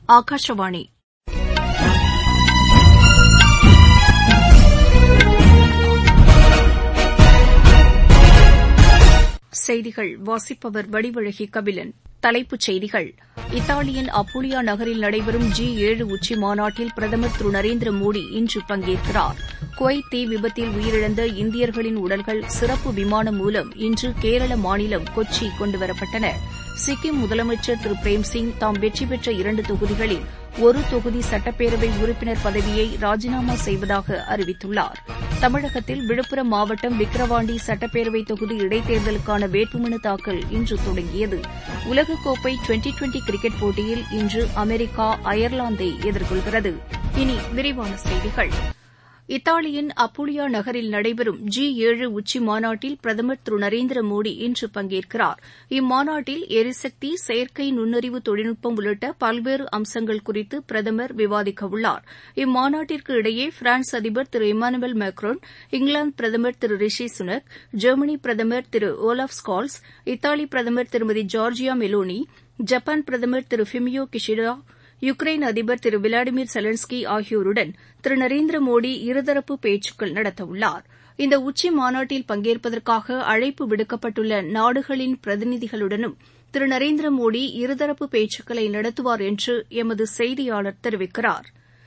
ஆகாஷவாணி செய்திகள் வாசிப்பவர் வடிவழகி கபிலன் தலைப்புச் செய்திகள் இத்தாலியின் அப்பூலியா நகரில் நடைபெறும் ஜி ஏழு உச்சி மாநாட்டில் பிரதமர் திரு நரேந்திர மோடி இன்று பங்கேற்கிறார் குவைத் தீ விபத்தில் உயிரிழந்த இந்தியர்களின் உடல்கள் சிறப்பு விமானம் மூலம் இன்று கேரள மாநிலம் கொச்சி கொண்டுவரப்பட்டன சிக்கிம் முதலமைச்சர் திரு பிரேம்சிங் தாம் வெற்றி பெற்ற இரண்டு தொகுதிகளில் ஒரு தொகுதி சட்டப்பேரவை உறுப்பினர் பதவியை ராஜினாமா செய்வதாக அறிவித்துள்ளார் தமிழகத்தில் விழுப்புரம் மாவட்டம் விக்கிரவாண்டி சட்டப்பேரவை தொகுதி இடைத்தேர்தலுக்கான வேட்புமனு தாக்கல் இன்று தொடங்கியது உலகக்கோப்பை டுவெண்டி டுவெண்டி கிரிக்கெட் போட்டியில் இன்று அமெரிக்கா அயர்லாந்தை எதிர்கொள்கிறது இனி விரிவான செய்திகள் இத்தாலியின் அப்பூலியா நகரில் நடைபெறும் ஜி ஏழு உச்சி மாநாட்டில் பிரதமர் திரு நரேந்திர மோடி இன்று பங்கேற்கிறார் இம்மாநாட்டில் எரிசக்தி செயற்கை நுண்ணறிவு தொழில்நுட்பம் உள்ளிட்ட பல்வேறு அம்சங்கள் குறித்து பிரதமர் விவாதிக்கவுள்ளார் இம்மாநாட்டிற்கு இடையே பிரான்ஸ் அதிபர் திரு இமானுவேல் மேக்ரோன் இங்கிலாந்து பிரதமர் திரு ரிஷி சுனக் ஜெர்மனி பிரதமர் திரு ஓலாஃப் ஸ்கால்ஸ் இத்தாலி பிரதமர் திருமதி ஜார்ஜியா மெலோனி ஜப்பான் பிரதமர் திரு ஃபிமியோ கிஷிடா யுக்ரைன் அதிபர் திரு விளாடிமிர் செலன்ஸ்கி ஆகியோருடன் திரு நரேந்திர மோடி இருதரப்பு பேச்சுக்கள் நடத்தவுள்ளார் இந்த உச்சி மாநாட்டில் பங்கேற்பதற்காக அழைப்பு விடுக்கப்பட்டுள்ள நாடுகளின் பிரதிநிதிகளுடனும் திரு நரேந்திர மோடி இருதரப்பு பேச்சுக்களை நடத்துவார் என்று எமது செய்தியாளர் தெரிவிக்கிறார்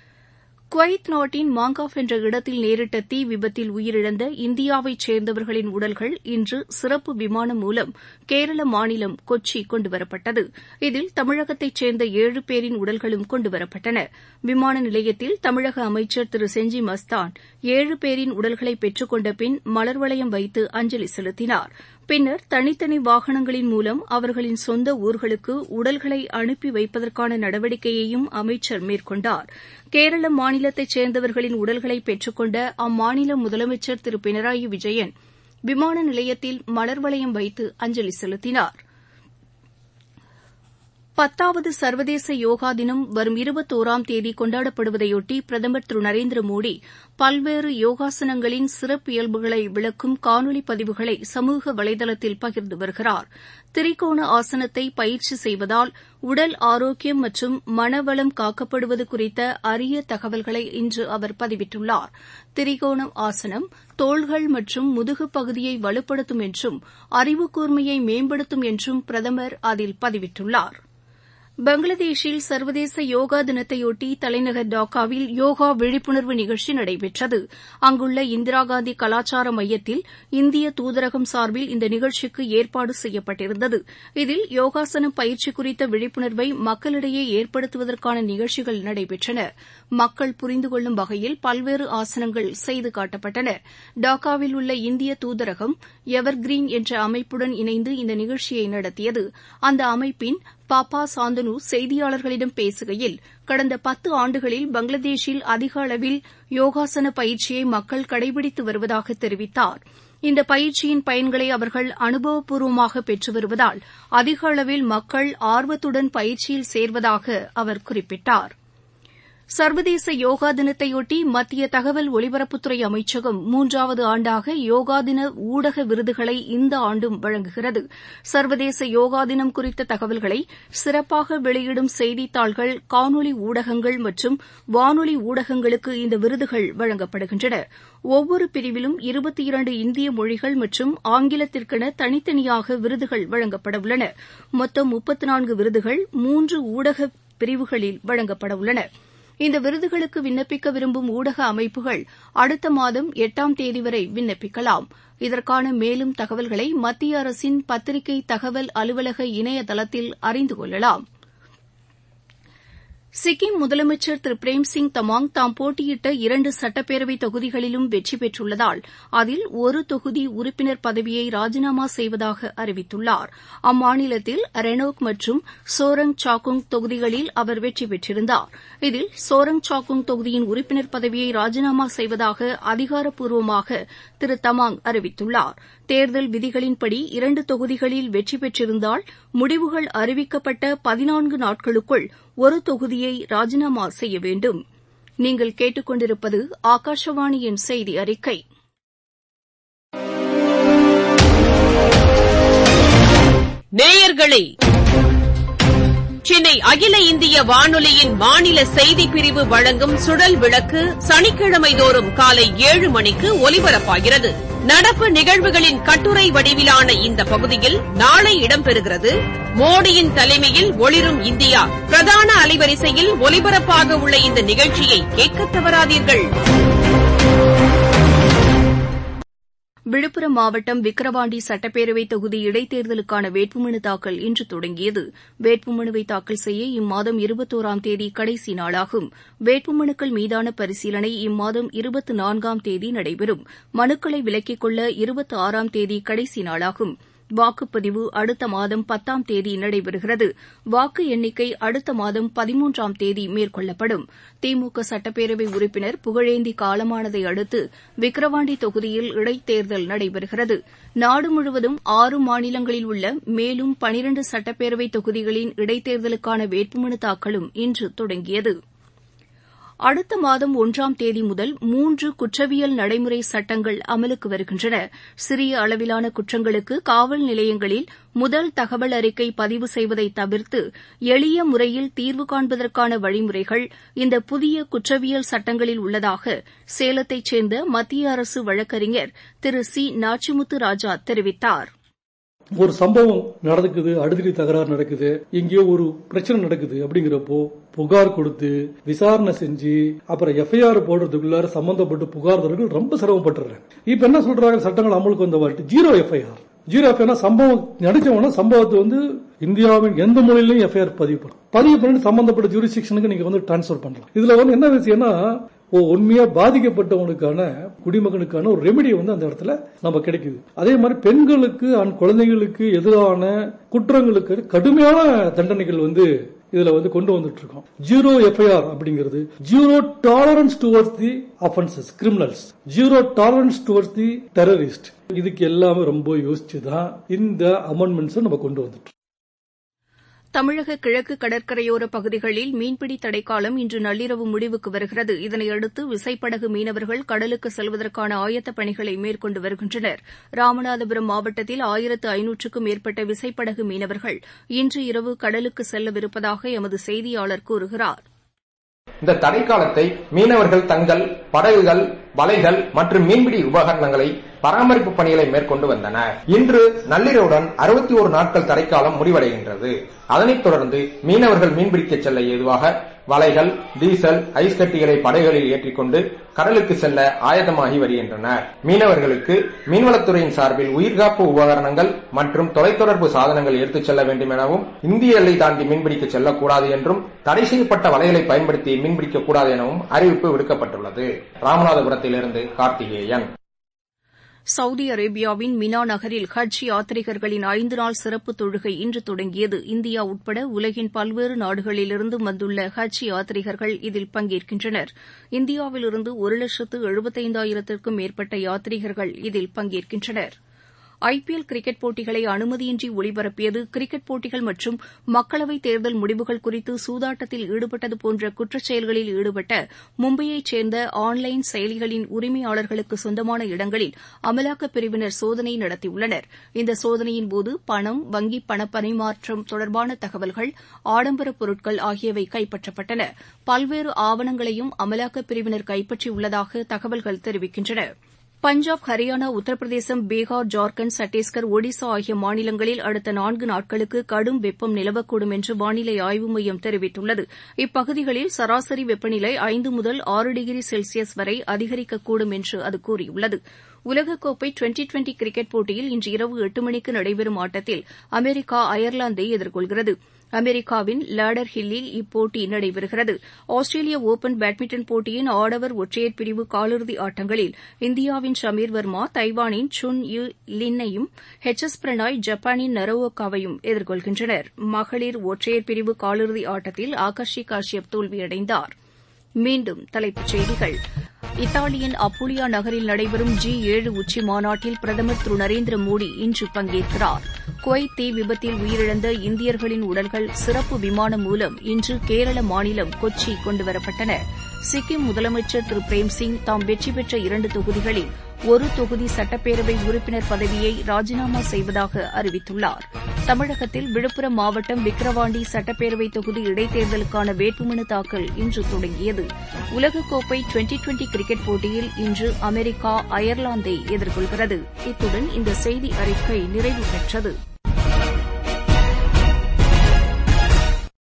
குவைத் நாட்டின் மாங்காஃப் என்ற இடத்தில் நேரிட்ட தீ விபத்தில் உயிரிழந்த இந்தியாவைச் சேர்ந்தவர்களின் உடல்கள் இன்று சிறப்பு விமானம் மூலம் கேரள மாநிலம் கொச்சி கொண்டுவரப்பட்டது இதில் தமிழகத்தைச் சேர்ந்த ஏழு பேரின் உடல்களும் கொண்டுவரப்பட்டன விமான நிலையத்தில் தமிழக அமைச்சர் திரு செஞ்சி மஸ்தான் ஏழு பேரின் உடல்களை பெற்றுக் கொண்ட பின் மலர்வளையம் வைத்து அஞ்சலி செலுத்தினார் பின்னர் தனித்தனி வாகனங்களின் மூலம் அவர்களின் சொந்த ஊர்களுக்கு உடல்களை அனுப்பி வைப்பதற்கான நடவடிக்கையையும் அமைச்சர் மேற்கொண்டார் கேரள மாநிலத்தைச் சேர்ந்தவர்களின் உடல்களை பெற்றுக்கொண்ட அம்மாநில முதலமைச்சர் திரு பினராயி விஜயன் விமான நிலையத்தில் மலர்வளையம் வைத்து அஞ்சலி செலுத்தினார் பத்தாவது சர்வதேச யோகா தினம் வரும் இருபத்தோராம் தேதி கொண்டாடப்படுவதையொட்டி பிரதமர் திரு நரேந்திர மோடி பல்வேறு யோகாசனங்களின் சிறப்பியல்புகளை விளக்கும் காணொலி பதிவுகளை சமூக வலைதளத்தில் பகிர்ந்து வருகிறார் திரிகோண ஆசனத்தை பயிற்சி செய்வதால் உடல் ஆரோக்கியம் மற்றும் மனவளம் காக்கப்படுவது குறித்த அரிய தகவல்களை இன்று அவர் பதிவிட்டுள்ளார் திரிகோணம் ஆசனம் தோள்கள் மற்றும் முதுகு பகுதியை வலுப்படுத்தும் என்றும் அறிவு கூர்மையை மேம்படுத்தும் என்றும் பிரதமர் அதில் பதிவிட்டுள்ளார் பங்களாதேஷில் சர்வதேச யோகா தினத்தையொட்டி தலைநகர் டாக்காவில் யோகா விழிப்புணர்வு நிகழ்ச்சி நடைபெற்றது அங்குள்ள இந்திரா காந்தி கலாச்சார மையத்தில் இந்திய தூதரகம் சார்பில் இந்த நிகழ்ச்சிக்கு ஏற்பாடு செய்யப்பட்டிருந்தது இதில் யோகாசனம் பயிற்சி குறித்த விழிப்புணர்வை மக்களிடையே ஏற்படுத்துவதற்கான நிகழ்ச்சிகள் நடைபெற்றன மக்கள் புரிந்து கொள்ளும் வகையில் பல்வேறு ஆசனங்கள் செய்து காட்டப்பட்டன டாக்காவில் உள்ள இந்திய தூதரகம் எவர் கிரீன் என்ற அமைப்புடன் இணைந்து இந்த நிகழ்ச்சியை நடத்தியது அந்த அமைப்பின் பாப்பா சாந்தனு செய்தியாளர்களிடம் பேசுகையில் கடந்த பத்து ஆண்டுகளில் பங்களாதேஷில் அதிக அளவில் யோகாசன பயிற்சியை மக்கள் கடைபிடித்து வருவதாக தெரிவித்தார் இந்த பயிற்சியின் பயன்களை அவர்கள் அனுபவபூர்வமாக பெற்று வருவதால் அதிக அளவில் மக்கள் ஆர்வத்துடன் பயிற்சியில் சேர்வதாக அவர் குறிப்பிட்டார் சர்வதேச யோகா தினத்தையொட்டி மத்திய தகவல் ஒலிபரப்புத்துறை அமைச்சகம் மூன்றாவது ஆண்டாக யோகா தின ஊடக விருதுகளை இந்த ஆண்டும் வழங்குகிறது சர்வதேச யோகா தினம் குறித்த தகவல்களை சிறப்பாக வெளியிடும் செய்தித்தாள்கள் காணொலி ஊடகங்கள் மற்றும் வானொலி ஊடகங்களுக்கு இந்த விருதுகள் வழங்கப்படுகின்றன ஒவ்வொரு பிரிவிலும் இருபத்தி இரண்டு இந்திய மொழிகள் மற்றும் ஆங்கிலத்திற்கென தனித்தனியாக விருதுகள் வழங்கப்படவுள்ளன மொத்தம் முப்பத்து நான்கு விருதுகள் மூன்று ஊடக பிரிவுகளில் வழங்கப்படவுள்ளன இந்த விருதுகளுக்கு விண்ணப்பிக்க விரும்பும் ஊடக அமைப்புகள் அடுத்த மாதம் எட்டாம் தேதி வரை விண்ணப்பிக்கலாம் இதற்கான மேலும் தகவல்களை மத்திய அரசின் பத்திரிகை தகவல் அலுவலக இணையதளத்தில் அறிந்து கொள்ளலாம் சிக்கிம் முதலமைச்சர் திரு பிரேம்சிங் தமாங் தாம் போட்டியிட்ட இரண்டு சட்டப்பேரவை தொகுதிகளிலும் வெற்றி பெற்றுள்ளதால் அதில் ஒரு தொகுதி உறுப்பினர் பதவியை ராஜினாமா செய்வதாக அறிவித்துள்ளார் அம்மாநிலத்தில் ரெனோக் மற்றும் சோரங் சாக்குங் தொகுதிகளில் அவர் வெற்றி பெற்றிருந்தார் இதில் சோரங் சாக்குங் தொகுதியின் உறுப்பினர் பதவியை ராஜினாமா செய்வதாக அதிகாரப்பூர்வமாக திரு தமாங் அறிவித்துள்ளார் தேர்தல் விதிகளின்படி இரண்டு தொகுதிகளில் வெற்றி பெற்றிருந்தால் முடிவுகள் அறிவிக்கப்பட்ட பதினான்கு நாட்களுக்குள் ஒரு தொகுதியை ராஜினாமா செய்ய வேண்டும் நீங்கள் கேட்டுக்கொண்டிருப்பது ஆகாஷவாணியின் செய்தி அறிக்கை நேயர்களே சென்னை அகில இந்திய வானொலியின் மாநில செய்திப் பிரிவு வழங்கும் சுழல் விளக்கு சனிக்கிழமை தோறும் காலை ஏழு மணிக்கு ஒலிபரப்பாகிறது நடப்பு நிகழ்வுகளின் கட்டுரை வடிவிலான இந்த பகுதியில் நாளை இடம்பெறுகிறது மோடியின் தலைமையில் ஒளிரும் இந்தியா பிரதான அலைவரிசையில் ஒலிபரப்பாக உள்ள இந்த நிகழ்ச்சியை கேட்க தவறாதீர்கள் விழுப்புரம் மாவட்டம் விக்கிரவாண்டி சட்டப்பேரவை தொகுதி இடைத்தேர்தலுக்கான வேட்புமனு தாக்கல் இன்று தொடங்கியது வேட்புமனுவை தாக்கல் செய்ய இம்மாதம் இருபத்தோராம் தேதி கடைசி நாளாகும் வேட்புமனுக்கள் மீதான பரிசீலனை இம்மாதம் இருபத்து நான்காம் தேதி நடைபெறும் மனுக்களை விலக்கிக் கொள்ள இருபத்தி ஆறாம் தேதி கடைசி நாளாகும் வாக்குப்பதிவு அடுத்த மாதம் பத்தாம் தேதி நடைபெறுகிறது வாக்கு எண்ணிக்கை அடுத்த மாதம் பதிமூன்றாம் தேதி மேற்கொள்ளப்படும் திமுக சட்டப்பேரவை உறுப்பினர் புகழேந்தி காலமானதை அடுத்து விக்கிரவாண்டி தொகுதியில் இடைத்தேர்தல் நடைபெறுகிறது நாடு முழுவதும் ஆறு மாநிலங்களில் உள்ள மேலும் பனிரண்டு சட்டப்பேரவை தொகுதிகளின் இடைத்தேர்தலுக்கான வேட்புமனு தாக்கலும் இன்று தொடங்கியது அடுத்த மாதம் ஒன்றாம் தேதி முதல் மூன்று குற்றவியல் நடைமுறை சட்டங்கள் அமலுக்கு வருகின்றன சிறிய அளவிலான குற்றங்களுக்கு காவல் நிலையங்களில் முதல் தகவல் அறிக்கை பதிவு செய்வதை தவிர்த்து எளிய முறையில் தீர்வு காண்பதற்கான வழிமுறைகள் இந்த புதிய குற்றவியல் சட்டங்களில் உள்ளதாக சேலத்தைச் சேர்ந்த மத்திய அரசு வழக்கறிஞர் திரு சி நாச்சிமுத்து ராஜா தெரிவித்தார் ஒரு சம்பவம் நடக்குது அடிதடி தகராறு நடக்குது எங்கேயோ ஒரு பிரச்சனை நடக்குது அப்படிங்கிறப்போ புகார் கொடுத்து விசாரணை செஞ்சு அப்புறம் எஃப்ஐஆர் போடுறதுக்குள்ளார சம்பந்தப்பட்ட புகார்தாரர்கள் ரொம்ப சிரமப்பட்டுறாங்க இப்ப என்ன சொல்றாங்க சட்டங்கள் அமலுக்கு வந்த வாட்டி ஜீரோ எஃப்ஐஆர் ஜீரோ எஃப்ஐஆர் சம்பவம் நடிச்சவன சம்பவத்தை வந்து இந்தியாவின் எந்த மொழியிலையும் எஃப்ஐஆர் பதிவு பண்ணும் பதிவு பண்ணிட்டு சம்பந்தப்பட்ட ஜூரிஸ்டிக்ஷனுக்கு நீங்க வந்து டிரான்ஸ்பர் பண்ணலாம் இதுல வந்து என்ன விஷயம்னா உண்மையா பாதிக்கப்பட்டவனுக்கான குடிமகனுக்கான ஒரு ரெமெடி வந்து அந்த இடத்துல நம்ம கிடைக்குது அதே மாதிரி பெண்களுக்கு அண்ட் குழந்தைகளுக்கு எதிரான குற்றங்களுக்கு கடுமையான தண்டனைகள் வந்து இதுல வந்து கொண்டு வந்துட்டு இருக்கோம் ஜீரோ எஃப்ஐஆர் அப்படிங்கிறது zero tolerance towards the offences criminals zero tolerance towards the terrorist இதுக்கு எல்லாமே ரொம்ப யோசிச்சு தான் இந்த அமெண்ட்மெண்ட்ஸ் நம்ம கொண்டு வந்துட்டு தமிழக கிழக்கு கடற்கரையோர பகுதிகளில் மீன்பிடி தடைக்காலம் இன்று நள்ளிரவு முடிவுக்கு வருகிறது இதனையடுத்து விசைப்படகு மீனவர்கள் கடலுக்கு செல்வதற்கான ஆயத்தப் பணிகளை மேற்கொண்டு வருகின்றனர் ராமநாதபுரம் மாவட்டத்தில் ஆயிரத்து ஐநூற்றுக்கும் மேற்பட்ட விசைப்படகு மீனவர்கள் இன்று இரவு கடலுக்கு செல்லவிருப்பதாக எமது செய்தியாளர் கூறுகிறார் இந்த தடைக்காலத்தை மீனவர்கள் தங்கள் படகுகள் வலைகள் மற்றும் மீன்பிடி உபகரணங்களை பராமரிப்பு பணிகளை மேற்கொண்டு வந்தனர் இன்று நள்ளிரவுடன் அறுபத்தி ஒரு நாட்கள் தடைக்காலம் முடிவடைகின்றது அதனைத் தொடர்ந்து மீனவர்கள் மீன்பிடிக்க செல்ல ஏதுவாக வலைகள் டீசல் ஐஸ் கட்டிகளை படகுகளில் ஏற்றிக்கொண்டு கடலுக்கு செல்ல ஆயத்தமாகி வருகின்றனர் மீனவர்களுக்கு மீன்வளத்துறையின் சார்பில் உயிர்காப்பு உபகரணங்கள் மற்றும் தொலைத்தொடர்பு சாதனங்கள் எடுத்துச் செல்ல வேண்டும் எனவும் இந்திய எல்லை தாண்டி மீன்பிடிக்க செல்லக்கூடாது என்றும் தடை செய்யப்பட்ட வலைகளை பயன்படுத்தி மீன்பிடிக்க கூடாது எனவும் அறிவிப்பு விடுக்கப்பட்டுள்ளது ராமநாதபுரத்திலிருந்து கார்த்திகேயன் சவுதி அரேபியாவின் மினா நகரில் ஹஜ் யாத்ரீகர்களின் ஐந்து நாள் சிறப்பு தொழுகை இன்று தொடங்கியது இந்தியா உட்பட உலகின் பல்வேறு நாடுகளிலிருந்து வந்துள்ள ஹஜ் யாத்ரீகர்கள் இதில் பங்கேற்கின்றனர் இந்தியாவிலிருந்து ஒரு லட்சத்து எழுபத்தைந்தாயிரத்திற்கும் மேற்பட்ட யாத்ரீகர்கள் இதில் பங்கேற்கின்றனர் ஐபிஎல் கிரிக்கெட் போட்டிகளை அனுமதியின்றி ஒளிபரப்பியது கிரிக்கெட் போட்டிகள் மற்றும் மக்களவைத் தேர்தல் முடிவுகள் குறித்து சூதாட்டத்தில் ஈடுபட்டது போன்ற குற்றச்செயல்களில் ஈடுபட்ட மும்பையைச் சேர்ந்த ஆன்லைன் செயலிகளின் உரிமையாளர்களுக்கு சொந்தமான இடங்களில் அமலாக்கப் பிரிவினர் சோதனை நடத்தியுள்ளனர் இந்த சோதனையின்போது பணம் வங்கி பணப்பரிமாற்றம் தொடர்பான தகவல்கள் ஆடம்பரப் பொருட்கள் ஆகியவை கைப்பற்றப்பட்டன பல்வேறு ஆவணங்களையும் அமலாக்கப் பிரிவினர் கைப்பற்றியுள்ளதாக தகவல்கள் தெரிவிக்கின்றன பஞ்சாப் ஹரியானா உத்தரப்பிரதேசம் பீகார் ஜார்க்கண்ட் சத்தீஸ்கர் ஒடிசா ஆகிய மாநிலங்களில் அடுத்த நான்கு நாட்களுக்கு கடும் வெப்பம் நிலவக்கூடும் என்று வானிலை ஆய்வு மையம் தெரிவித்துள்ளது இப்பகுதிகளில் சராசரி வெப்பநிலை ஐந்து முதல் ஆறு டிகிரி செல்சியஸ் வரை அதிகரிக்கக்கூடும் என்று அது கூறியுள்ளது உலகக்கோப்பை டுவெண்டி டுவெண்டி கிரிக்கெட் போட்டியில் இன்று இரவு எட்டு மணிக்கு நடைபெறும் ஆட்டத்தில் அமெரிக்கா அயர்லாந்தை எதிர்கொள்கிறது அமெரிக்காவின் லேடர் ஹில்லில் இப்போட்டி நடைபெறுகிறது ஆஸ்திரேலிய ஒபன் பேட்மிண்டன் போட்டியின் ஆடவர் ஒற்றையர் பிரிவு காலிறுதி ஆட்டங்களில் இந்தியாவின் ஷமீர் வர்மா தைவானின் சுன் யு லின்னையும் எச் எஸ் பிரணாய் ஜப்பானின் நரோவோக்காவையும் எதிர்கொள்கின்றனர் மகளிர் ஒற்றையர் பிரிவு காலிறுதி ஆட்டத்தில் ஆகர்ஷி காஷ்யப் தோல்வியடைந்தார் மீண்டும் தலைப்புச் செய்திகள் இத்தாலியின் அப்புலியா நகரில் நடைபெறும் ஜி ஏழு உச்சி மாநாட்டில் பிரதமர் திரு நரேந்திர மோடி இன்று பங்கேற்கிறார் குவைத் தீ விபத்தில் உயிரிழந்த இந்தியர்களின் உடல்கள் சிறப்பு விமானம் மூலம் இன்று கேரள மாநிலம் கொச்சி கொண்டுவரப்பட்டன சிக்கிம் முதலமைச்சர் திரு பிரேம்சிங் தாம் வெற்றி பெற்ற இரண்டு தொகுதிகளில் ஒரு தொகுதி சட்டப்பேரவை உறுப்பினர் பதவியை ராஜினாமா செய்வதாக அறிவித்துள்ளார் தமிழகத்தில் விழுப்புரம் மாவட்டம் விக்கிரவாண்டி சட்டப்பேரவை தொகுதி இடைத்தேர்தலுக்கான வேட்புமனு தாக்கல் இன்று தொடங்கியது உலகக்கோப்பை டுவெண்டி டுவெண்டி கிரிக்கெட் போட்டியில் இன்று அமெரிக்கா அயர்லாந்தை எதிர்கொள்கிறது இத்துடன் இந்த செய்தி அறிக்கை நிறைவு பெற்றது